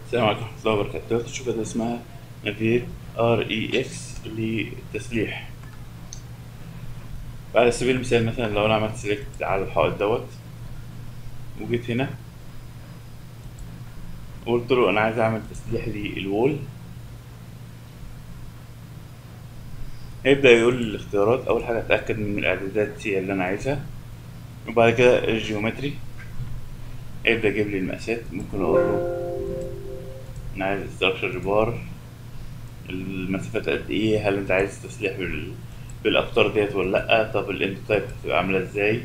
السلام عليكم ورحمة الله وبركاته دلوقتي تشوف حاجة اسمها نافيجيت ار اي اكس للتسليح على سبيل المثال مثلا لو انا عملت سيلكت على الحائط دوت وجيت هنا وقلت له انا عايز اعمل تسليح للوول هيبدأ يقول لي الاختيارات اول حاجة اتأكد من الاعدادات هي اللي انا عايزها وبعد كده الجيومتري هيبدأ يجيب لي المقاسات ممكن اقول له انا عايز استراكشر بار المسافات قد ايه هل انت عايز تسليح بال... بالاقطار ديت ولا لا طب الاند تايب هتبقى عامله ازاي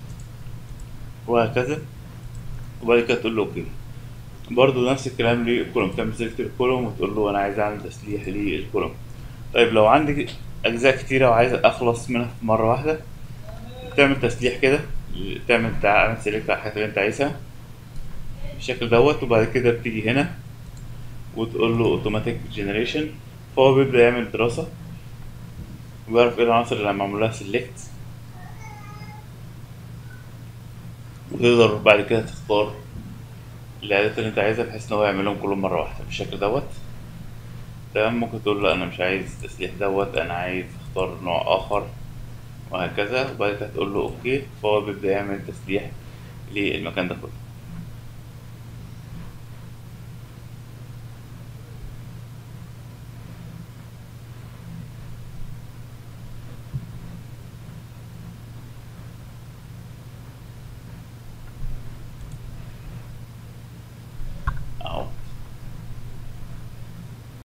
وهكذا وبعد كده تقول له اوكي برضه نفس الكلام للكولوم تعمل سيلكت الكولوم وتقول له انا عايز اعمل تسليح للكولوم طيب لو عندي اجزاء كتيره وعايز اخلص منها في مره واحده تعمل تسليح كده تعمل تعمل سيلكت على الحاجات اللي انت عايزها بالشكل دوت وبعد كده بتيجي هنا وتقول له اوتوماتيك جنريشن فهو بيبدأ يعمل دراسة ويعرف ايه العناصر اللي معمول لها سيلكت وتقدر بعد كده تختار الإعدادات اللي انت عايزها بحيث ان هو يعملهم كلهم مرة واحدة بالشكل دوت تمام ممكن تقول له انا مش عايز تسليح دوت انا عايز اختار نوع اخر وهكذا وبعد كده تقول له اوكي فهو بيبدأ يعمل تسليح للمكان ده كله